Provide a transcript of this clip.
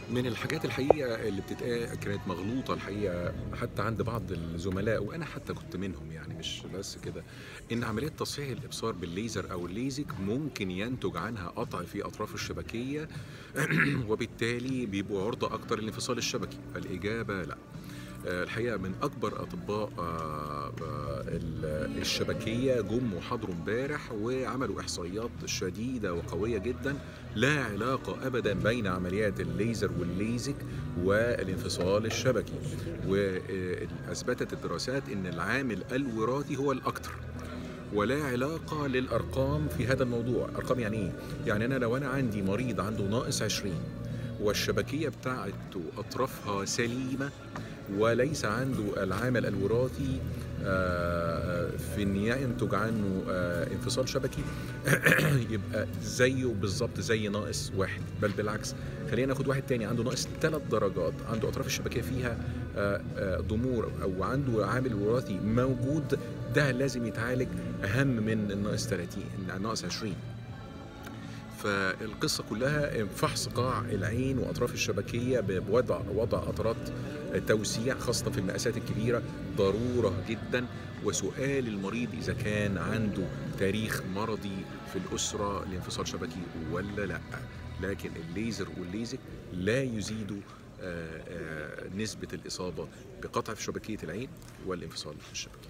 من الحاجات الحقيقه اللي بتتقال كانت مغلوطه الحقيقه حتى عند بعض الزملاء وانا حتى كنت منهم يعني مش بس كده ان عمليه تصحيح الابصار بالليزر او الليزك ممكن ينتج عنها قطع في اطراف الشبكيه وبالتالي بيبقوا عرضه اكتر للانفصال الشبكي الاجابه لا آه، الحقيقه من اكبر اطباء آه، آه، ال- الشبكيه جم وحضروا امبارح وعملوا احصائيات شديده وقويه جدا لا علاقه ابدا بين عمليات الليزر والليزك والانفصال الشبكي واثبتت الدراسات ان العامل الوراثي هو الاكثر ولا علاقة للأرقام في هذا الموضوع أرقام يعني إيه؟ يعني أنا لو أنا عندي مريض عنده ناقص 20 والشبكية بتاعته أطرافها سليمة وليس عنده العامل الوراثي آه، في ان ينتج عنه آه، انفصال شبكي يبقى زيه بالظبط زي ناقص واحد بل بالعكس خلينا ناخد واحد تاني عنده ناقص ثلاث درجات عنده اطراف الشبكيه فيها آه، آه، ضمور او عنده عامل وراثي موجود ده لازم يتعالج اهم من الناقص 30 الناقص 20 فالقصة كلها فحص قاع العين وأطراف الشبكية بوضع وضع قطرات توسيع خاصة في المقاسات الكبيرة ضرورة جدا وسؤال المريض إذا كان عنده تاريخ مرضي في الأسرة لانفصال شبكي ولا لا لكن الليزر والليزك لا يزيدوا آه، آه، نسبة الإصابة بقطع في شبكية العين والانفصال الشبكي